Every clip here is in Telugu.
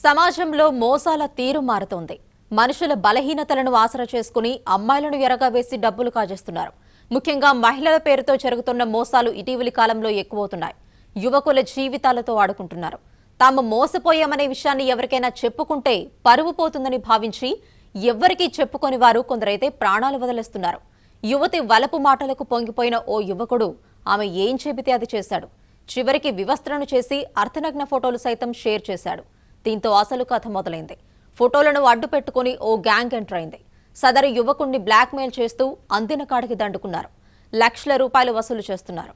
సమాజంలో మోసాల తీరు మారుతోంది మనుషుల బలహీనతలను ఆసరా చేసుకుని అమ్మాయిలను ఎరగా వేసి డబ్బులు కాజేస్తున్నారు ముఖ్యంగా మహిళల పేరుతో జరుగుతున్న మోసాలు ఇటీవలి కాలంలో ఎక్కువవుతున్నాయి యువకుల జీవితాలతో ఆడుకుంటున్నారు తాము మోసపోయామనే విషయాన్ని ఎవరికైనా చెప్పుకుంటే పరువు పోతుందని భావించి ఎవ్వరికీ చెప్పుకొని వారు కొందరైతే ప్రాణాలు వదిలేస్తున్నారు యువతి వలపు మాటలకు పొంగిపోయిన ఓ యువకుడు ఆమె ఏం చెబితే అది చేశాడు చివరికి వివస్త్రను చేసి అర్థనగ్న ఫోటోలు సైతం షేర్ చేశాడు దీంతో అసలు కథ మొదలైంది ఫోటోలను అడ్డు పెట్టుకుని ఓ గ్యాంగ్ ఎంటర్ అయింది సదరు యువకుణ్ణి బ్లాక్మెయిల్ చేస్తూ అందిన కాడికి దండుకున్నారు లక్షల రూపాయలు వసూలు చేస్తున్నారు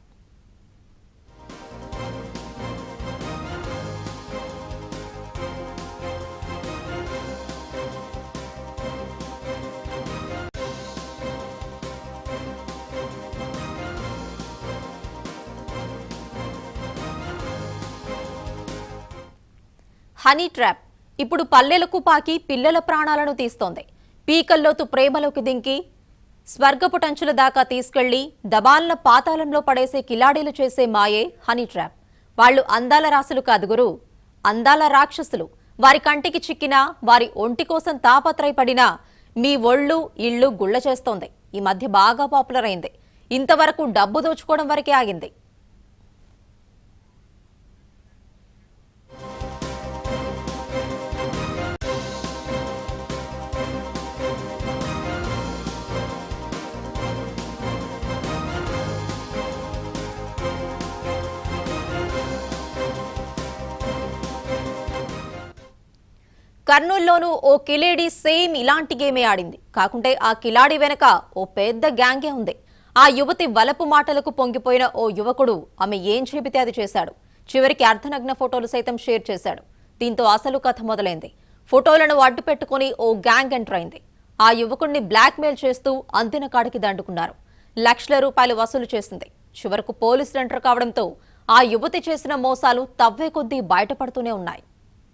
హనీ ట్రాప్ ఇప్పుడు పల్లెలకు పాకి పిల్లల ప్రాణాలను తీస్తోంది పీకల్లోతు ప్రేమలోకి దింకి స్వర్గపుటంచుల దాకా తీసుకెళ్లి దబాలన పాతాళంలో పడేసే కిలాడీలు చేసే మాయే హనీ ట్రాప్ వాళ్ళు అందాల రాసులు కాదు గురు అందాల రాక్షసులు వారి కంటికి చిక్కినా వారి ఒంటి కోసం తాపత్రయపడినా మీ ఒళ్ళు ఇళ్ళు గుళ్ళ చేస్తోంది ఈ మధ్య బాగా పాపులర్ అయింది ఇంతవరకు డబ్బు దోచుకోవడం వరకే ఆగింది కర్నూలులోనూ ఓ కిలేడి సేమ్ ఇలాంటి గేమే ఆడింది కాకుంటే ఆ కిలాడి వెనక ఓ పెద్ద గ్యాంగే ఉంది ఆ యువతి వలపు మాటలకు పొంగిపోయిన ఓ యువకుడు ఆమె ఏం చెబితే అది చేశాడు చివరికి అర్ధనగ్న ఫోటోలు సైతం షేర్ చేశాడు దీంతో అసలు కథ మొదలైంది ఫోటోలను అడ్డు పెట్టుకుని ఓ గ్యాంగ్ ఎంటర్ అయింది ఆ యువకుడిని బ్లాక్మెయిల్ చేస్తూ అంతిన కాడికి దండుకున్నారు లక్షల రూపాయలు వసూలు చేసింది చివరకు పోలీసులు ఎంటర్ కావడంతో ఆ యువతి చేసిన మోసాలు తవ్వే కొద్దీ బయటపడుతూనే ఉన్నాయి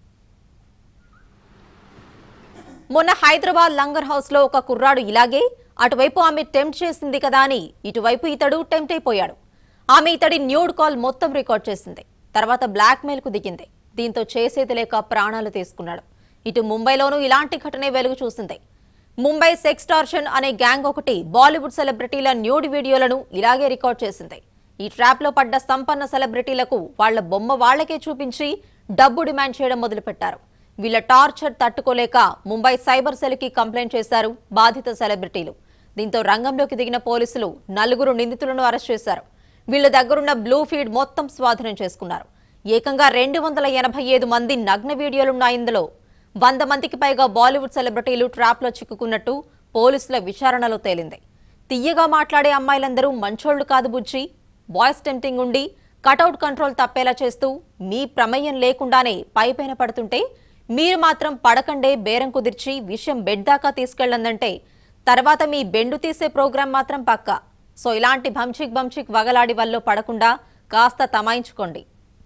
మొన్న హైదరాబాద్ లంగర్ హౌస్ లో ఒక కుర్రాడు ఇలాగే అటువైపు ఆమె టెంప్ట్ చేసింది కదా అని ఇటువైపు ఇతడు టెంప్ట్ అయిపోయాడు ఆమె ఇతడి న్యూడ్ కాల్ మొత్తం రికార్డ్ చేసింది తర్వాత బ్లాక్ మెయిల్ కు దిగింది దీంతో చేసేది లేక ప్రాణాలు తీసుకున్నాడు ఇటు ముంబైలోనూ ఇలాంటి ఘటనే వెలుగు చూసింది ముంబై సెక్స్ టార్షన్ అనే గ్యాంగ్ ఒకటి బాలీవుడ్ సెలబ్రిటీల న్యూడ్ వీడియోలను ఇలాగే రికార్డ్ చేసింది ఈ ట్రాప్ లో పడ్డ సంపన్న సెలబ్రిటీలకు వాళ్ల బొమ్మ వాళ్లకే చూపించి డబ్బు డిమాండ్ చేయడం మొదలుపెట్టారు వీళ్ల టార్చర్ తట్టుకోలేక ముంబై సైబర్ సెల్ కి కంప్లైంట్ చేశారు బాధిత సెలబ్రిటీలు దీంతో రంగంలోకి దిగిన పోలీసులు నలుగురు నిందితులను అరెస్ట్ చేశారు వీళ్ల దగ్గరున్న బ్లూ ఫీడ్ మొత్తం స్వాధీనం చేసుకున్నారు ఏకంగా రెండు వందల ఎనభై ఐదు మంది నగ్న వీడియోలున్న ఇందులో వంద మందికి పైగా బాలీవుడ్ సెలబ్రిటీలు ట్రాప్లో చిక్కుకున్నట్టు పోలీసుల విచారణలో తేలింది తీయగా మాట్లాడే అమ్మాయిలందరూ మంచోళ్లు కాదు బుజ్జి వాయిస్ టెంప్టింగ్ ఉండి కటౌట్ కంట్రోల్ తప్పేలా చేస్తూ మీ ప్రమేయం లేకుండానే పైపైన పడుతుంటే మీరు మాత్రం పడకండే బేరం కుదిర్చి విషయం బెడ్ దాకా తీసుకెళ్ళందంటే తర్వాత మీ బెండు తీసే ప్రోగ్రాం మాత్రం పక్కా సో ఇలాంటి భంచిక్ భంచిక్ వగలాడి వల్ల పడకుండా కాస్త తమాయించుకోండి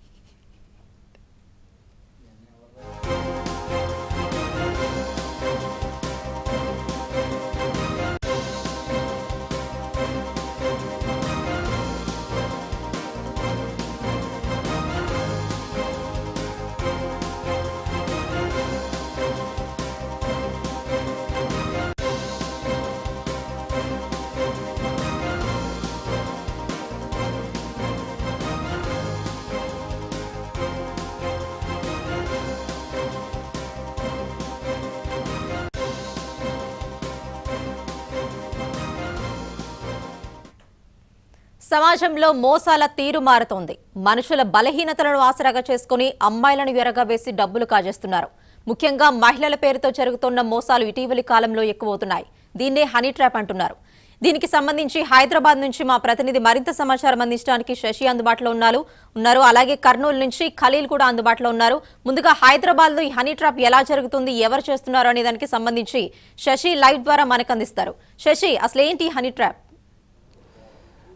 సమాజంలో మోసాల తీరు మారుతోంది మనుషుల బలహీనతలను ఆసరాగా చేసుకుని అమ్మాయిలను ఎరగా వేసి డబ్బులు కాజేస్తున్నారు ముఖ్యంగా మహిళల పేరుతో జరుగుతున్న మోసాలు ఇటీవలి కాలంలో ఎక్కువవుతున్నాయి దీన్నే హనీ ట్రాప్ అంటున్నారు దీనికి సంబంధించి హైదరాబాద్ నుంచి మా ప్రతినిధి మరింత సమాచారం అందించడానికి శశి అందుబాటులో ఉన్నారు ఉన్నారు అలాగే కర్నూలు నుంచి ఖలీల్ కూడా అందుబాటులో ఉన్నారు ముందుగా హైదరాబాద్ లో ఈ హనీ ట్రాప్ ఎలా జరుగుతుంది ఎవరు చేస్తున్నారు అనే దానికి సంబంధించి శశి లైవ్ ద్వారా మనకు అందిస్తారు శశి అసలు ఏంటి ఈ హనీ ట్రాప్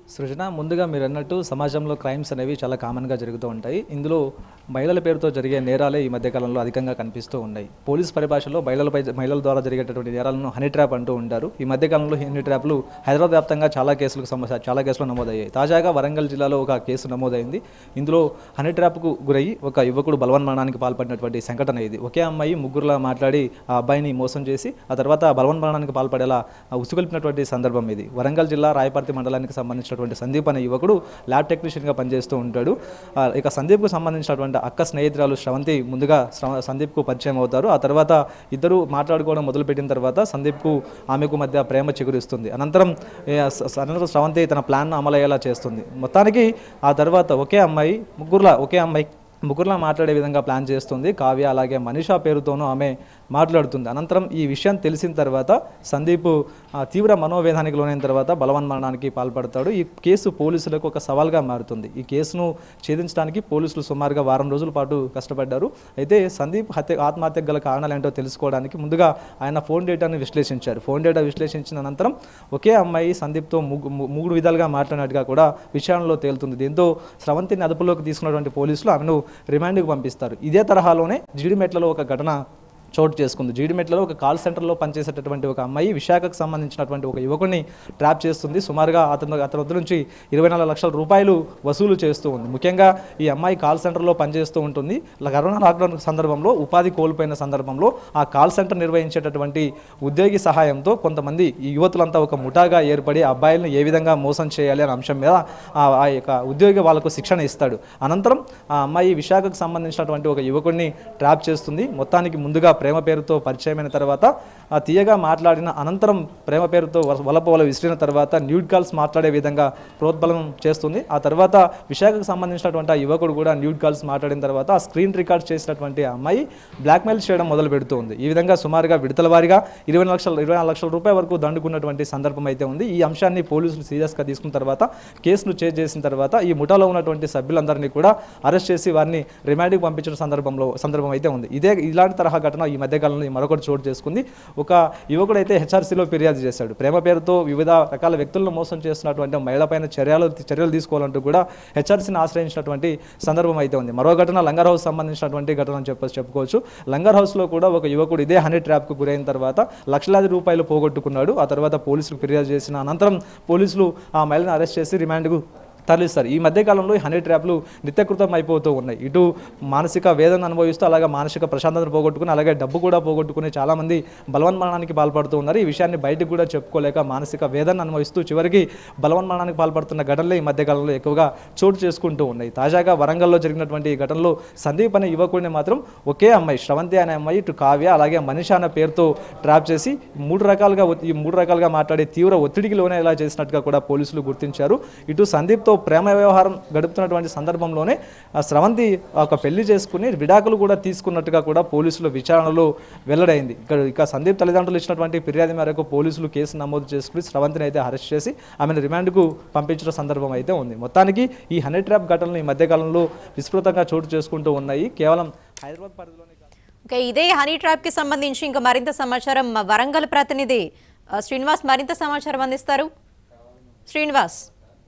సృజన ముందుగా మీరు అన్నట్టు సమాజంలో క్రైమ్స్ అనేవి చాలా కామన్గా జరుగుతూ ఉంటాయి ఇందులో మహిళల పేరుతో జరిగే నేరాలే ఈ మధ్యకాలంలో అధికంగా కనిపిస్తూ ఉన్నాయి పోలీస్ పరిభాషలో మహిళలపై మహిళల ద్వారా జరిగేటటువంటి నేరాలను హనీ ట్రాప్ అంటూ ఉంటారు ఈ మధ్యకాలంలో హనీ ట్రాప్లు హైదరాబాద్ వ్యాప్తంగా చాలా కేసులకు సమస్య చాలా కేసులు నమోదయ్యాయి తాజాగా వరంగల్ జిల్లాలో ఒక కేసు నమోదైంది ఇందులో హనీ ట్రాప్కు గురయ్యి ఒక యువకుడు బలవన్మరణానికి పాల్పడినటువంటి సంఘటన ఇది ఒకే అమ్మాయి ముగ్గురులా మాట్లాడి ఆ అబ్బాయిని మోసం చేసి ఆ తర్వాత బలవన్మరణానికి పాల్పడేలా ఉసుగొల్పినటువంటి సందర్భం ఇది వరంగల్ జిల్లా రాయపర్తి మండలానికి సంబంధించినటువంటి సందీప్ అనే యువకుడు ల్యాబ్ టెక్నీషియన్గా పనిచేస్తూ ఉంటాడు ఆ, ఇక సందీప్కు సంబంధించినటువంటి అక్క స్నేహితురాలు శ్రవంతి ముందుగా శ్రవ- సందీప్కు పరిచయం అవుతారు ఆ తర్వాత ఇద్దరు మాట్లాడుకోవడం మొదలుపెట్టిన తర్వాత సందీప్కు ఆమెకు మధ్య ప్రేమ చిగురిస్తుంది అనంతరం ఏ, స- స- అనంతరం శ్రవంతి తన ప్లాన్ను అమలయ్యేలా చేస్తుంది మొత్తానికి ఆ తర్వాత ఒకే అమ్మాయి ముగ్గురులా ఒకే అమ్మాయి ముగ్గురులా మాట్లాడే విధంగా ప్లాన్ చేస్తుంది కావ్య అలాగే మనీషా పేరుతోనూ ఆమె మాట్లాడుతుంది అనంతరం ఈ విషయం తెలిసిన తర్వాత సందీప్ ఆ, తీవ్ర మనోవేదానికి లోనైన తర్వాత బలవన్మరణానికి పాల్పడతాడు ఈ కేసు పోలీసులకు ఒక సవాల్గా మారుతుంది ఈ కేసును ఛేదించడానికి పోలీసులు సుమారుగా వారం రోజుల పాటు కష్టపడ్డారు అయితే సందీప్ హత్య ఆత్మహత్యకు గల కారణాలు ఏంటో తెలుసుకోవడానికి ముందుగా ఆయన ఫోన్ డేటాను విశ్లేషించారు ఫోన్ డేటా విశ్లేషించిన అనంతరం ఒకే అమ్మాయి సందీప్తో ముగ్గు- ము- మూడు విధాలుగా మాట్లాడినట్టుగా కూడా విషయంలో తేలుతుంది దీంతో స్రవంతిని అదుపులోకి తీసుకున్నటువంటి పోలీసులు ఆమెను రిమాండ్కి పంపిస్తారు ఇదే తరహాలోనే జీడిమెట్లలో ఒక ఘటన చోటు చేసుకుంది జీడిమెట్లలో ఒక కాల్ సెంటర్లో పనిచేసేటటువంటి ఒక అమ్మాయి విశాఖకు సంబంధించినటువంటి ఒక యువకుడిని ట్రాప్ చేస్తుంది సుమారుగా అతను అతని వద్ద నుంచి ఇరవై నాలుగు లక్షల రూపాయలు వసూలు చేస్తూ ఉంది ముఖ్యంగా ఈ అమ్మాయి కాల్ సెంటర్లో పనిచేస్తూ ఉంటుంది ల- కరోనా లాక్డౌన్ సందర్భంలో ఉపాధి కోల్పోయిన సందర్భంలో ఆ కాల్ సెంటర్ నిర్వహించేటటువంటి ఉద్యోగి సహాయంతో కొంతమంది ఈ యువతులంతా ఒక ముఠాగా ఏర్పడి ఆ అబ్బాయిలను ఏ విధంగా మోసం చేయాలి అనే అంశం మీద ఆ ఆ యొక్క ఉద్యోగి వాళ్ళకు శిక్షణ ఇస్తాడు అనంతరం ఆ అమ్మాయి విశాఖకు సంబంధించినటువంటి ఒక యువకుడిని ట్రాప్ చేస్తుంది మొత్తానికి ముందుగా ప్రేమ పేరుతో పరిచయమైన తర్వాత ఆ తీయగా మాట్లాడిన అనంతరం ప్రేమ పేరుతో వ- వలప వల విసిరిన తర్వాత న్యూడ్ కాల్స్ మాట్లాడే విధంగా ప్రోద్బలం చేస్తుంది ఆ తర్వాత విశాఖకు సంబంధించినటువంటి ఆ యువకుడు కూడా న్యూడ్ కాల్స్ మాట్లాడిన తర్వాత ఆ స్క్రీన్ రికార్డ్ చేసినటువంటి ఆ అమ్మాయి బ్లాక్మెయిల్ చేయడం మొదలు పెడుతుంది ఈ విధంగా సుమారుగా విడతల వారీగా ఇరవై లక్షల ఇరవై నాలుగు లక్షల రూపాయల వరకు దండుకున్నటువంటి సందర్భం అయితే ఉంది ఈ అంశాన్ని పోలీసులు సీరియస్గా తీసుకున్న తర్వాత కేసును చేజ్ చేసిన తర్వాత ఈ ముఠాలో ఉన్నటువంటి సభ్యులందరినీ కూడా అరెస్ట్ చేసి వారిని రిమాండ్కి పంపించిన సందర్భంలో సందర్భం అయితే ఉంది ఇదే ఇలాంటి తరహా ఘటన ఈ మధ్యకాలంలో మరొకటి చోటు చేసుకుంది ఒక యువకుడు అయితే హెచ్ఆర్సీలో ఫిర్యాదు చేశాడు ప్రేమ పేరుతో వివిధ రకాల వ్యక్తులను మోసం చేస్తున్నటువంటి మహిళపైన చర్యలు చర్యలు తీసుకోవాలంటూ కూడా హెచ్ఆర్సీని ఆశ్రయించినటువంటి సందర్భం అయితే ఉంది మరో ఘటన లంగర్ హౌస్ సంబంధించినటువంటి ఘటన అని చెప్ప చెప్పుకోవచ్చు లంగర్ హౌస్లో కూడా ఒక యువకుడు ఇదే హనీ ట్రాప్కు గురైన తర్వాత లక్షలాది రూపాయలు పోగొట్టుకున్నాడు ఆ తర్వాత పోలీసులకు ఫిర్యాదు చేసిన అనంతరం పోలీసులు ఆ మహిళను అరెస్ట్ చేసి రిమాండ్కు తరలిస్తారు ఈ మధ్యకాలంలో ఈ హనీ ట్రాప్లు నిత్యకృతం అయిపోతూ ఉన్నాయి ఇటు మానసిక వేదన అనుభవిస్తూ అలాగే మానసిక ప్రశాంతతను పోగొట్టుకుని అలాగే డబ్బు కూడా పోగొట్టుకుని చాలామంది బలవన్మరణానికి పాల్పడుతూ ఉన్నారు ఈ విషయాన్ని బయటకు కూడా చెప్పుకోలేక మానసిక వేదన అనుభవిస్తూ చివరికి బలవన్మరణానికి పాల్పడుతున్న ఘటనలు ఈ మధ్యకాలంలో ఎక్కువగా చోటు చేసుకుంటూ ఉన్నాయి తాజాగా వరంగల్లో జరిగినటువంటి ఈ ఘటనలో సందీప్ అనే యువకుడిని మాత్రం ఒకే అమ్మాయి శ్రవంతి అనే అమ్మాయి ఇటు కావ్య అలాగే మనిష అనే పేరుతో ట్రాప్ చేసి మూడు రకాలుగా ఒత్తి- ఈ మూడు రకాలుగా మాట్లాడే తీవ్ర ఒత్తిడికి లోనే ఇలా చేసినట్టుగా కూడా పోలీసులు గుర్తించారు ఇటు సందీప్తో ప్రేమ వ్యవహారం గడుపుతున్నటువంటి సందర్భంలోనే ఆ స్రవంతి ఒక పెళ్లి చేసుకుని విడాకులు కూడా తీసుకున్నట్టుగా కూడా పోలీసుల విచారణలో వెల్లడైంది ఇక్కడ ఇక సందీప్ తల్లిదండ్రులు ఇచ్చినటువంటి ఫిర్యాదు మేరకు పోలీసులు కేసు నమోదు చేసుకుని స్రవంతిని అయితే అరెస్ట్ చేసి ఆమెను రిమాండ్కు పంపించిన సందర్భం అయితే ఉంది మొత్తానికి ఈ హనీ ట్రాప్ ఘటనలు ఈ మధ్యకాలంలో విస్తృతంగా చోటు చేసుకుంటూ ఉన్నాయి కేవలం హైదరాబాద్ పరిధిలోనే కాదు ఓకే ఇదే హనీ ట్రాప్ కి సంబంధించి ఇంకా మరింత సమాచారం మా వరంగల్ ప్రతినిధి ఆ, శ్రీనివాస్ మరింత సమాచారం అందిస్తారు శ్రీనివాస్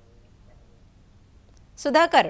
సుధాకర్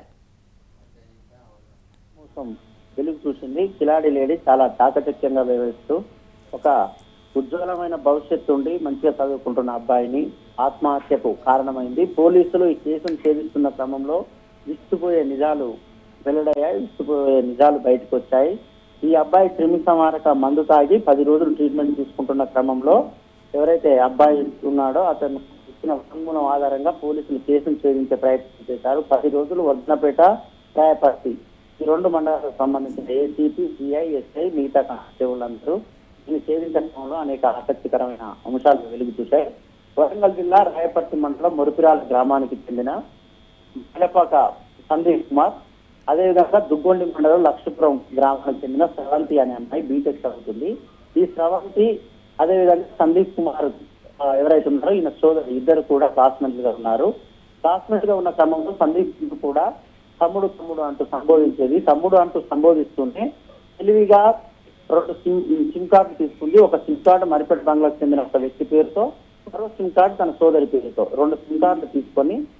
కోసం వెలుగు చూసింది కిలాడి లేడీ చాలా చాకచక్యంగా వ్యవహరిస్తూ ఒక ఉజ్వలమైన భవిష్యత్తు ఉండి మంచిగా చదువుకుంటున్న అబ్బాయిని ఆత్మహత్యకు కారణమైంది పోలీసులు ఈ కేసును ఛేదిస్తున్న క్రమంలో విస్తుపోయే నిజాలు వెల్లడయ్యాయి విస్తుపోయే నిజాలు బయటకు వచ్చాయి ఈ అబ్బాయి క్రిమి సంహారక మందు తాగి పది రోజులు ట్రీట్మెంట్ తీసుకుంటున్న క్రమంలో ఎవరైతే అబ్బాయి ఉన్నాడో అతను ఇచ్చిన వాంగ్మూలం ఆధారంగా పోలీసులు కేసును ఛేదించే ప్రయత్నం చేశారు పది రోజులు వర్ధనపేట రాయపర్తి ఈ రెండు మండలాలకు సంబంధించిన ఏసీపీ సిఐ ఎస్ఐ మిగతా కానిస్టేబుల్ దీన్ని ఛేదించడంలో అనేక ఆసక్తికరమైన అంశాలు వెలుగు చూశాయి వరంగల్ జిల్లా రాయపర్తి మండలం మురుపిరాల గ్రామానికి చెందిన మలపాక సందీప్ కుమార్ అదేవిధంగా దుగ్గొండి మండలం లక్ష్మీపురం గ్రామానికి చెందిన స్రవంతి అనే అమ్మాయి బీటెక్ చదువుతుంది ఈ స్రవంతి అదేవిధంగా సందీప్ కుమార్ ఆ, ఎవరైతే ఉన్నారో ఈయన సోదరు ఇద్దరు కూడా క్లాస్మేట్స్ గా ఉన్నారు క్లాస్మేట్ గా ఉన్న క్రమంలో సందీప్ కూడా తమ్ముడు తమ్ముడు అంటూ సంబోధించేది తమ్ముడు అంటూ సంబోధిస్తూనే తెలివిగా రెండు సిమ్ సిమ్ కార్డు తీసుకుంది ఒక సిమ్ కార్డు మరిపెట్ బంగ్లాకు చెందిన ఒక వ్యక్తి పేరుతో మరో సిమ్ కార్డు తన సోదరి పేరుతో రెండు సిమ్ కార్డులు తీసుకొని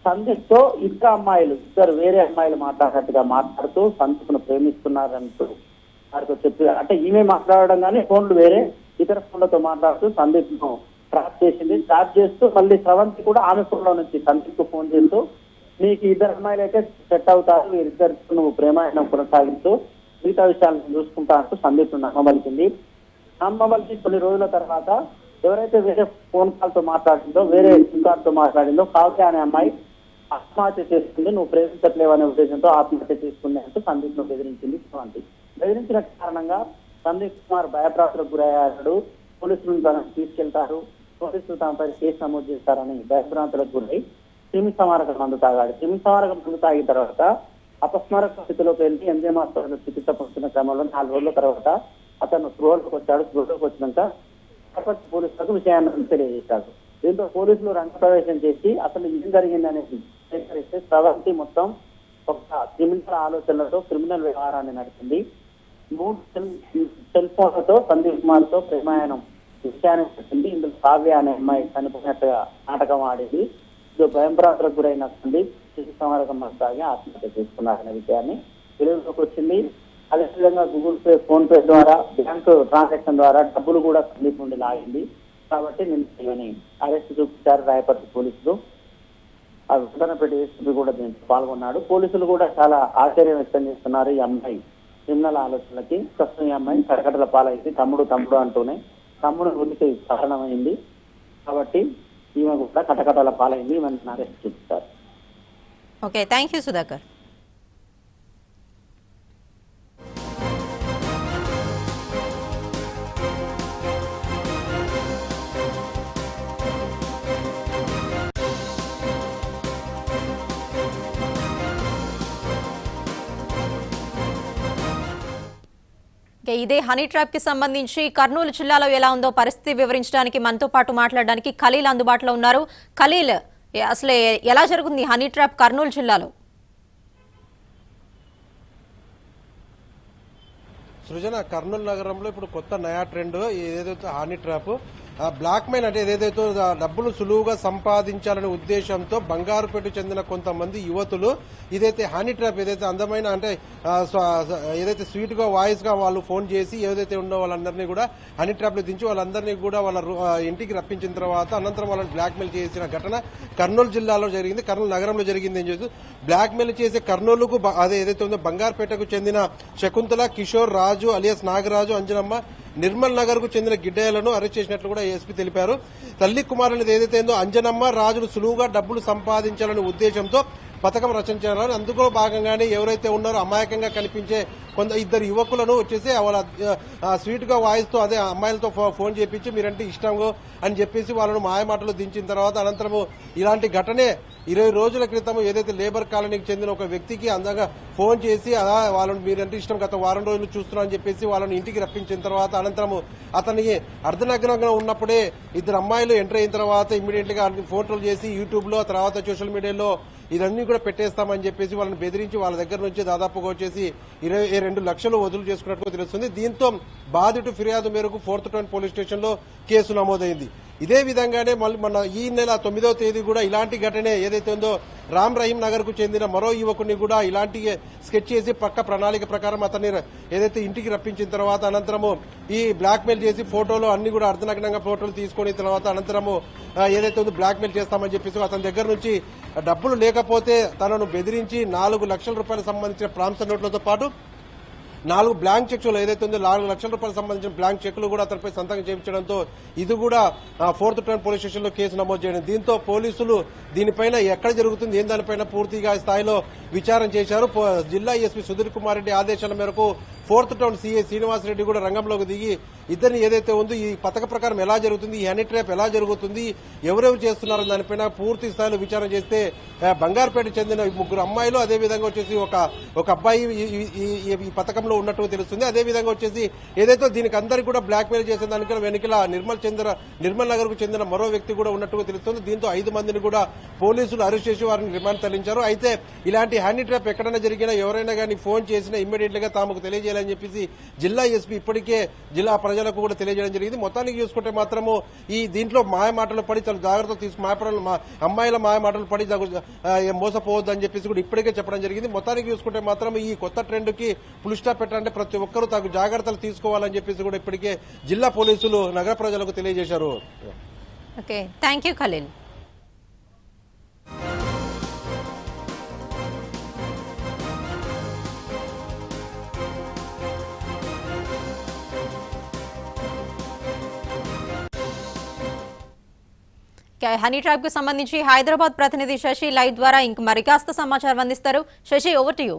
సందీప్ తో ఇద్దరు అమ్మాయిలు ఇద్దరు వేరే అమ్మాయిలు మాట్లాడినట్టుగా మాట్లాడుతూ సందీప్ ను ప్రేమిస్తున్నారంటూ వారితో చెప్పి అంటే ఈమె మాట్లాడడం కానీ ఫోన్లు వేరే ఇతర ఫోన్లతో మాట్లాడుతూ సందీప్ ను ట్రాప్ చేసింది ట్రాప్ చేస్తూ మళ్ళీ స్రవంతి కూడా ఆమె ఫోన్ లో నుంచి సందీప్ కు ఫోన్ చేస్తూ నీకు ఇద్దరు అమ్మాయిలు అయితే సెట్ అవుతారు వీరిద్దరితో నువ్వు ప్రేమాయణం కొనసాగిస్తూ మిగతా విషయాలను నేను చూసుకుంటా అంటూ సందీప్ ను నమ్మబలికింది నమ్మబలికి కొన్ని రోజుల తర్వాత ఎవరైతే వేరే ఫోన్ కాల్ తో మాట్లాడిందో వేరే సిమ్ కార్డ్ తో మాట్లాడిందో కావ్య అనే అమ్మాయి ఆత్మహత్య చేసుకుంది నువ్వు ప్రేమించట్లేవు అనే ఉద్దేశంతో ఆత్మహత్య చేసుకుంది అంటూ సందీప్ ను బెదిరించింది స్రవంతి బెదిరించిన కారణంగా సందీప్ కుమార్ భయప్రాంతులకు గురయ్యాడు పోలీసులు తనను తీసుకెళ్తారు పోలీసులు తనపై కేసు నమోదు చేస్తారని భయభ్రాంతులకు గురై క్రిమి సమారక మందు తాగాడు క్రిమి సమారక మందు తాగిన తర్వాత అపస్మారక స్థితిలోకి వెళ్ళి ఎంజిఎం హాస్పిటల్ చికిత్స పొందుతున్న క్రమంలో నాలుగు రోజుల తర్వాత అతను స్పృహలోకి వచ్చాడు స్పృహలోకి వచ్చినాక కాకపోతే పోలీసులకు విషయాన్ని తెలియజేశాడు దీంతో పోలీసులు రంగప్రవేశం చేసి అసలు ఏం జరిగింది అనేది సేకరిస్తే స్రవంతి మొత్తం ఒక క్రిమినల్ ఆలోచనలతో క్రిమినల్ వ్యవహారాన్ని నడిపింది మూడు సెల్ సెల్ ఫోన్లతో సందీప్ కుమార్ తో ప్రేమాయణం విషయాన్ని చెప్పింది ఇందులో కావ్య అనే అమ్మాయి చనిపోయినట్టుగా నాటకం ఆడింది ఇది భయంప్రాంతలకు గురైన సందీప్ శిశు సంహారకం తాగి ఆత్మహత్య చేసుకున్నారనే విషయాన్ని వెలుగులోకి వచ్చింది అదేవిధంగా గూగుల్ పే ఫోన్ పే ద్వారా బ్యాంకు ట్రాన్సాక్షన్ ద్వారా డబ్బులు కూడా సందీప్ నుండి లాగింది కాబట్టి నిన్న ఈమెని అరెస్ట్ చూపించారు రాయపర్తి పోలీసులు ఆ విస్తరణపేట ఏసీపీ కూడా దీంట్లో పాల్గొన్నాడు పోలీసులు కూడా చాలా ఆశ్చర్యం వ్యక్తం చేస్తున్నారు ఈ అమ్మాయి క్రిమినల్ ఆలోచనలకి ప్రస్తుతం ఈ అమ్మాయి కటకటల పాలైంది తమ్ముడు తమ్ముడు అంటూనే తమ్ముడు వృత్తికి కారణమైంది కాబట్టి ఈమె కూడా కటకటాల పాలైంది ఈమెను అరెస్ట్ చూపిస్తారు ఓకే థ్యాంక్ యూ సుధాకర్ ఇక ఇదే హనీ ట్రాప్ కి సంబంధించి కర్నూలు జిల్లాలో ఎలా ఉందో పరిస్థితి వివరించడానికి మనతో పాటు మాట్లాడడానికి ఖలీల్ అందుబాటులో ఉన్నారు ఖలీల్ ఏ- అసలు ఏ- ఎలా జరుగుతుంది ఈ హనీ ట్రాప్ కర్నూలు జిల్లాలో సృజన కర్నూలు నగరంలో ఇప్పుడు కొత్త నయా ట్రెండ్ ఏదైతే హానీ ట్రాప్ ఆ బ్లాక్ మెయిల్ అంటే ఏదైతే ఆ డబ్బులు సులువుగా సంపాదించాలనే ఉద్దేశంతో బంగారుపేట చెందిన కొంతమంది యువతులు ఇదైతే హానీ ట్రాప్ ఏదైతే అందమైన అంటే ఆ, స్వ- ఏదైతే స్వీట్ గా వాయిస్ గా వాళ్ళు ఫోన్ చేసి ఏదైతే ఉందో వాళ్ళందరినీ కూడా హనీ ట్రాప్ లో దించి వాళ్ళందరినీ కూడా వాళ్ళ రు- ఆ, ఇంటికి రప్పించిన తర్వాత అనంతరం వాళ్ళని బ్లాక్ మెయిల్ చేసిన ఘటన కర్నూలు జిల్లాలో జరిగింది కర్నూలు నగరంలో జరిగింది ఏం చేస్తూ బ్లాక్ మెయిల్ చేసే కర్నూలుకు బ- అదే ఏదైతే ఉందో బంగారుపేటకు చెందిన శకుంతల కిషోర్ రాజు అలియాస్ నాగరాజు అంజనమ్మ నిర్మల్ నగర్ కు చెందిన గిడ్డయ్యలను అరెస్ట్ చేసినట్లు కూడా ఎస్పీ తెలిపారు తల్లి కుమారునిది ఏదైతే ఉందో అంజనమ్మ రాజులు సులువుగా డబ్బులు సంపాదించాలనే ఉద్దేశంతో పథకం రచించారని అందులో భాగంగానే ఎవరైతే ఉన్నారో అమాయకంగా కనిపించే కొంత ఇద్దరు యువకులను వచ్చేసి వాళ్ళ ఆ, స్వీట్ గా వాయిస్ తో అదే అమ్మాయిలతో ఫో- ఫోన్ చేపించి మీరంటే ఇష్టంగో అని చెప్పేసి వాళ్ళను మాయమాటలు దించిన తర్వాత అనంతరము ఇలాంటి ఘటనే ఇరవై రోజుల క్రితం ఏదైతే లేబర్ కాలనీకి చెందిన ఒక వ్యక్తికి అందంగా ఫోన్ చేసి అలా వాళ్ళని మీరంటే ఇష్టం గత వారం రోజులు చూస్తున్నా అని చెప్పేసి వాళ్ళని ఇంటికి రప్పించిన తర్వాత అనంతరము అతనికి అర్ధనగ్నంగా ఉన్నప్పుడే ఇద్దరు అమ్మాయిలు ఎంటర్ అయిన తర్వాత ఇమ్మీడియట్ గా అన్ని ఫోటోలు చేసి యూట్యూబ్ లో తర్వాత సోషల్ మీడియాలో ఇదన్నీ కూడా పెట్టేస్తామని చెప్పేసి వాళ్ళని బెదిరించి వాళ్ళ దగ్గర నుంచి దాదాపుగా వచ్చేసి ఇరవై రెండు లక్షలు వదులు చేసుకున్నట్టు తెలుస్తుంది దీంతో బాధితు ఫిర్యాదు మేరకు ఫోర్త్ టౌన్ పోలీస్ స్టేషన్ లో కేసు నమోదైంది ఇదే విధంగానే మళ్ళీ మన ఈ నెల తొమ్మిదవ తేదీ కూడా ఇలాంటి ఘటనే ఏదైతే ఉందో రామ్ రహీం నగర్ కు చెందిన మరో యువకుని కూడా ఇలాంటి స్కెచ్ చేసి పక్క ప్రణాళిక ప్రకారం అతన్ని ఏదైతే ఇంటికి రప్పించిన తర్వాత అనంతరము ఈ బ్లాక్ మెయిల్ చేసి ఫోటోలు అన్ని కూడా అర్ధనగ్నంగా ఫోటోలు తీసుకుని తర్వాత అనంతరము ఆ, ఏదైతే ఉందో బ్లాక్ మెయిల్ చేస్తామని చెప్పేసి అతని దగ్గర నుంచి డబ్బులు లేకపోతే తనను బెదిరించి నాలుగు లక్షల రూపాయలకు సంబంధించిన ప్రాంస నోట్లతో పాటు నాలుగు బ్లాంక్ చెక్లు ఏదైతే ఉందో నాలుగు లక్షల రూపాయలకు సంబంధించిన బ్లాంక్ చెక్లు కూడా అతనిపై సంతకం చేయించడంతో ఇది కూడా ఆ, ఫోర్త్ టౌన్ పోలీస్ స్టేషన్ లో కేసు నమోదు చేయడం దీంతో పోలీసులు దీనిపైన ఎక్కడ జరుగుతుంది ఏం దానిపైన పూర్తిగా స్థాయిలో విచారణ చేశారు పో- జిల్లా ఎస్పీ సుధీర్ కుమార్ రెడ్డి ఆదేశాల మేరకు ఫోర్త్ టౌన్ సీఏ శ్రీనివాసరెడ్డి కూడా రంగంలోకి దిగి ఇద్దరిని ఏదైతే ఉందో ఈ పథక ప్రకారం ఎలా జరుగుతుంది ఈ హనీ ట్రాప్ ఎలా జరుగుతుంది ఎవరెవరు చేస్తున్నారో దానిపైన పూర్తి స్థాయిలో విచారణ చేస్తే ఆ, బంగారుపేట చెందిన ఈ ముగ్గురు అమ్మాయిలు అదే విధంగా వచ్చేసి ఒక ఒక అబ్బాయి ఈ- ఈ- ఈ- ఈ- ఈ పథకంలో ఉన్నట్టు తెలుస్తుంది అదే విధంగా వచ్చేసి ఏదైతే దీనికి అందరికి కూడా బ్లాక్ మెయిల్ చేసే దానికి వెనుకల నిర్మల్ చంద్ర నిర్మల్ నగర్ కు చెందిన మరో వ్యక్తి కూడా ఉన్నట్టుగా తెలుస్తుంది దీంతో ఐదు మందిని కూడా పోలీసులు అరెస్ట్ చేసి వారిని రిమాండ్ తరలించారు అయితే ఇలాంటి హ్యాండీ ట్రాప్ ఎక్కడైనా జరిగినా ఎవరైనా కానీ ఫోన్ చేసినా ఇమ్మీడియట్ గా తాముకు తెలియజేయాలని చేయాలని చెప్పేసి జిల్లా ఎస్పీ ఇప్పటికే జిల్లా ప్రజలకు కూడా తెలియజేయడం జరిగింది మొత్తానికి చూసుకుంటే మాత్రము ఈ దీంట్లో మాయ మాటలు పడి చాలా జాగ్రత్తలు తీసుకు మాయపడలు మా అమ్మాయిల మాయ మాటలు పడి జాగ్ర- ఆ, ఏం మోసపోవద్దు అని చెప్పేసి కూడా ఇప్పటికే చెప్పడం జరిగింది మొత్తానికి చూసుకుంటే మాత్రం ఈ కొత్త ట్రెండ్ కి పులి స్టాప్ పెట్టాలంటే ప్రతి ఒక్కరూ తగు జాగ్రత్తలు తీసుకోవాలని చెప్పేసి కూడా ఇప్పటికే జిల్లా పోలీసులు నగర ప్రజలకు తెలియజేశారు ఓకే థ్యాంక్ యూ ఖలీల్ ఇక హనీ ట్రాప్ కు సంబంధించి హైదరాబాద్ ప్రతినిధి శశి లైవ్ ద్వారా ఇంక మరి కాస్త సమాచారం అందిస్తారు శశి ఓవర్ టు యూ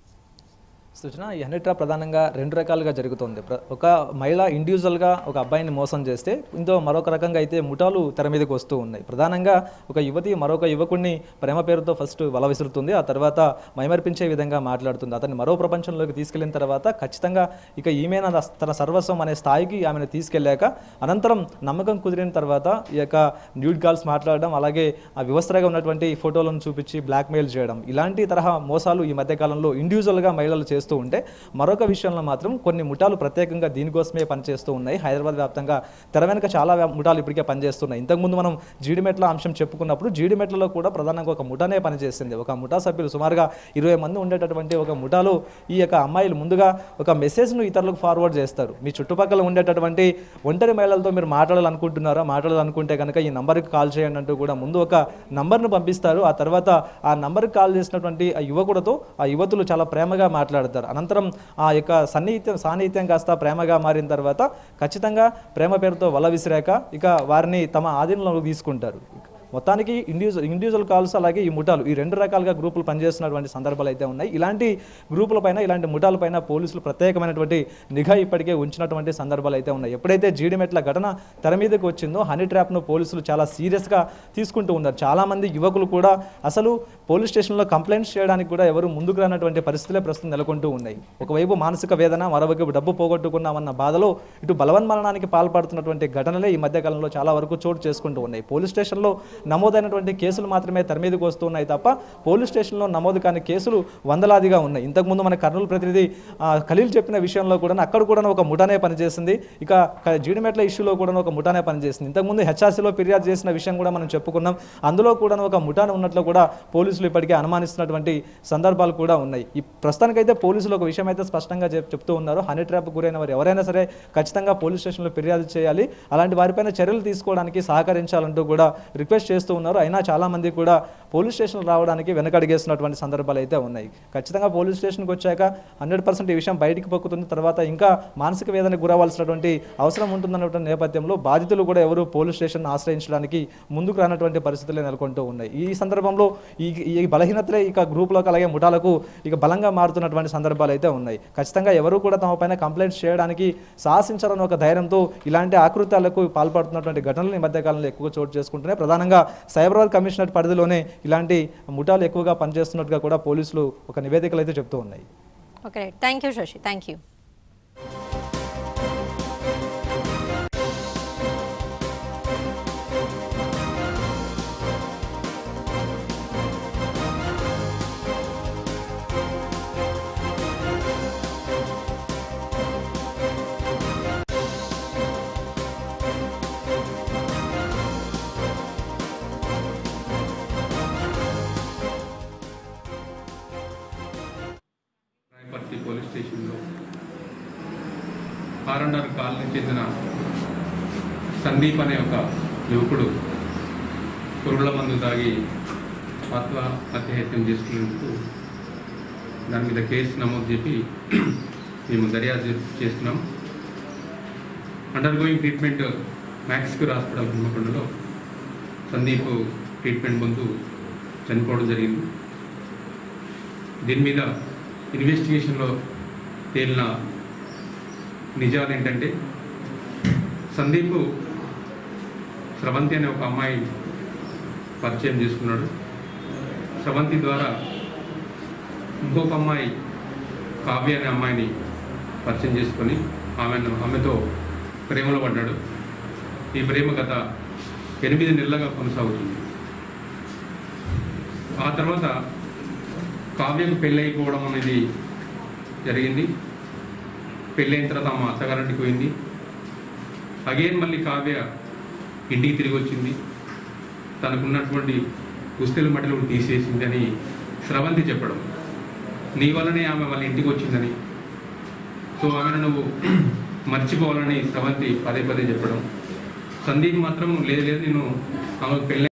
సూచన ఈ హనీ ట్రాప్ ప్రధానంగా రెండు రకాలుగా జరుగుతుంది ప్ర- ఒక మహిళ ఇండివిజువల్గా ఒక అబ్బాయిని మోసం చేస్తే ఇందులో మరొక రకంగా అయితే ముఠాలు తెర మీదకి వస్తూ ఉన్నాయి ప్రధానంగా ఒక యువతి మరొక యువకుడిని ప్రేమ పేరుతో ఫస్ట్ వల విసురుతుంది ఆ తర్వాత మైమర్పించే విధంగా మాట్లాడుతుంది అతన్ని మరో ప్రపంచంలోకి తీసుకెళ్లిన తర్వాత ఖచ్చితంగా ఇక ఈమె నా తన సర్వస్వం అనే స్థాయికి ఆమెను తీసుకెళ్ళాక అనంతరం నమ్మకం కుదిరిన తర్వాత ఈ యొక్క న్యూడ్ కాల్స్ మాట్లాడడం అలాగే ఆ వ్యవస్థగా ఉన్నటువంటి ఫోటోలను చూపించి బ్లాక్మెయిల్ చేయడం ఇలాంటి తరహా మోసాలు ఈ మధ్య కాలంలో ఇండివిజువల్గా మహిళలు చేస్తూ ఉంటే మరొక విషయంలో మాత్రం కొన్ని ముఠాలు ప్రత్యేకంగా దీనికోసమే పనిచేస్తూ ఉన్నాయి హైదరాబాద్ వ్యాప్తంగా తెర వెనుక చాలా వ్యా- ముఠాలు ఇప్పటికే పనిచేస్తున్నాయి ఇంతకుముందు మనం జీడిమెట్ల అంశం చెప్పుకున్నప్పుడు జీడిమెట్లలో కూడా ప్రధానంగా ఒక ముఠానే పనిచేస్తుంది ఒక ముఠా సభ్యులు సుమారుగా ఇరవై మంది ఉండేటటువంటి ఒక ముఠాలో ఈ యొక్క అమ్మాయిలు ముందుగా ఒక మెసేజ్ను ఇతరులకు ఫార్వర్డ్ చేస్తారు మీ చుట్టుపక్కల ఉండేటటువంటి ఒంటరి మహిళలతో మీరు మాట్లాడాలనుకుంటున్నారా మాట్లాడాలనుకుంటే కనుక ఈ నంబర్కి కాల్ చేయండి అంటూ కూడా ముందు ఒక నంబర్ను పంపిస్తారు ఆ తర్వాత ఆ నంబర్కి కాల్ చేసినటువంటి ఆ యువకుడితో ఆ యువతులు చాలా ప్రేమగా మాట్లాడతారు అనంతరం ఆ యొక్క సన్నిహిత్యం సాన్నిహిత్యం కాస్త ప్రేమగా మారిన తర్వాత ఖచ్చితంగా ప్రేమ పేరుతో వల విసిరాక ఇక వారిని తమ ఆధీనంలోకి తీసుకుంటారు మొత్తానికి ఇండివిజువల్ ఇండివిజువల్ కాల్స్ అలాగే ఈ ముఠాలు ఈ రెండు రకాలుగా గ్రూపులు పనిచేస్తున్నటువంటి సందర్భాలు అయితే ఉన్నాయి ఇలాంటి గ్రూపులపైన ఇలాంటి ముఠాలపైన పోలీసులు ప్రత్యేకమైనటువంటి నిఘా ఇప్పటికే ఉంచినటువంటి సందర్భాలు అయితే ఉన్నాయి ఎప్పుడైతే జీడిమెట్ల ఘటన తెర మీదకి వచ్చిందో హనీ ట్రాప్ను పోలీసులు చాలా సీరియస్గా తీసుకుంటూ ఉన్నారు చాలామంది యువకులు కూడా అసలు పోలీస్ స్టేషన్లో కంప్లైంట్స్ చేయడానికి కూడా ఎవరు ముందుకు రానటువంటి పరిస్థితులే ప్రస్తుతం నెలకొంటూ ఉన్నాయి ఒకవైపు మానసిక వేదన మరోవైపు డబ్బు పోగొట్టుకున్నామన్న బాధలో ఇటు బలవన్మరణానికి పాల్పడుతున్నటువంటి ఘటనలే ఈ మధ్య కాలంలో చాలా వరకు చోటు చేసుకుంటూ ఉన్నాయి పోలీస్ స్టేషన్లో నమోదైనటువంటి కేసులు మాత్రమే తెర మీదకి వస్తూ ఉన్నాయి తప్ప పోలీస్ స్టేషన్లో నమోదు కాని కేసులు వందలాదిగా ఉన్నాయి ఇంతకుముందు మన కర్నూలు ప్రతినిధి ఆ, ఖలీల్ చెప్పిన విషయంలో కూడా అక్కడ కూడా ఒక ముఠానే పనిచేసింది ఇక క- జీడిమెట్ల ఇష్యూలో కూడా ఒక ముఠానే పనిచేసింది ఇంతకుముందు హెచ్ఆర్సీలో ఫిర్యాదు చేసిన విషయం కూడా మనం చెప్పుకున్నాం అందులో కూడా ఒక ముఠాను ఉన్నట్లు కూడా పోలీసులు ఇప్పటికే అనుమానిస్తున్నటువంటి సందర్భాలు కూడా ఉన్నాయి ఈ ప్రస్తుతానికైతే పోలీసులు ఒక విషయం అయితే స్పష్టంగా చెప్- చెప్తూ ఉన్నారు హనీ ట్రాప్ గురైన వారు ఎవరైనా సరే ఖచ్చితంగా పోలీస్ స్టేషన్లో ఫిర్యాదు చేయాలి అలాంటి వారిపైన చర్యలు తీసుకోవడానికి సహకరించాలంటూ కూడా రిక్వెస్ట్ చేస్తూ ఉన్నారు అయినా చాలా మంది కూడా పోలీస్ స్టేషన్ రావడానికి వెనకడిగేస్తున్నటువంటి సందర్భాలు అయితే ఉన్నాయి ఖచ్చితంగా పోలీస్ స్టేషన్కి వచ్చాక హండ్రెడ్ పర్సెంట్ ఈ విషయం బయటికి పొక్కుతున్న తర్వాత ఇంకా మానసిక వేదనకు గురవలసినటువంటి అవసరం ఉంటుందన్నటువంటి నేపథ్యంలో బాధితులు కూడా ఎవరు పోలీస్ స్టేషన్ ఆశ్రయించడానికి ముందుకు రానటువంటి పరిస్థితులే నెలకొంటూ ఉన్నాయి ఈ సందర్భంలో ఈ ఈ బలహీనతలే ఇక గ్రూపులకు అలాగే ముఠాలకు ఇక బలంగా మారుతున్నటువంటి సందర్భాలు అయితే ఉన్నాయి ఖచ్చితంగా ఎవరు కూడా తమ పైన కంప్లైంట్స్ చేయడానికి సాహసించాలని ఒక ధైర్యంతో ఇలాంటి ఆకృత్యాలకు పాల్పడుతున్నటువంటి ఘటనలు ఈ మధ్య కాలంలో ఎక్కువ చోటు చేసుకుంటున్నాయి ప్రధానంగా సైబరాబాద్ కమిషనర్ పరిధిలోనే ఇలాంటి ముఠాలు ఎక్కువగా పనిచేస్తున్నట్టుగా కూడా పోలీసులు ఒక నివేదికలు అయితే చెప్తూ ఉన్నాయి okay thank you Shashi thank you Rayaparthi police స్టేషన్లో ఆర్ఎన్ఆర్ కాలనీ చెందిన సందీప్ అనే ఒక యువకుడు పురుగుల మందు తాగి ఆత్మ హత్యహత్యం చేసుకునేందుకు దాని మీద కేసు నమోదు చెప్పి మేము దర్యాప్తు చేస్తున్నాం undergoing treatment Maxcure hospital హన్మకొండలో సందీప్ ట్రీట్మెంట్ ముందు చనిపోవడం జరిగింది దీని మీద ఇన్వెస్టిగేషన్లో తేలిన నిజాలు ఏంటంటే సందీప్ స్రవంతి అనే ఒక అమ్మాయి పరిచయం చేసుకున్నాడు స్రవంతి ద్వారా ఇంకొక అమ్మాయి కావ్య అనే అమ్మాయిని పరిచయం చేసుకొని ఆమెను ఆమెతో ప్రేమలో పడ్డాడు ఈ ప్రేమ గత ఎనిమిది నెలలుగా కొనసాగుతుంది ఆ తర్వాత కావ్యం పెళ్ళైపోవడం అనేది జరిగింది పెళ్ళైన తర్వాత మా అత్తగారింటికి పోయింది అగైన్ మళ్ళీ కావ్య ఇంటికి తిరిగి వచ్చింది తనకున్నటువంటి పుస్తెల మట్టలు తీసేసింది అని స్రవంతి చెప్పడం నీ వల్లనే ఆమె వాళ్ళ ఇంటికి వచ్చిందని సో ఆమెను నువ్వు మర్చిపోవాలని స్రవంతి పదే పదే చెప్పడం సందీప్ మాత్రం లేదు లేదు నేను ఆమెకు పెళ్ళి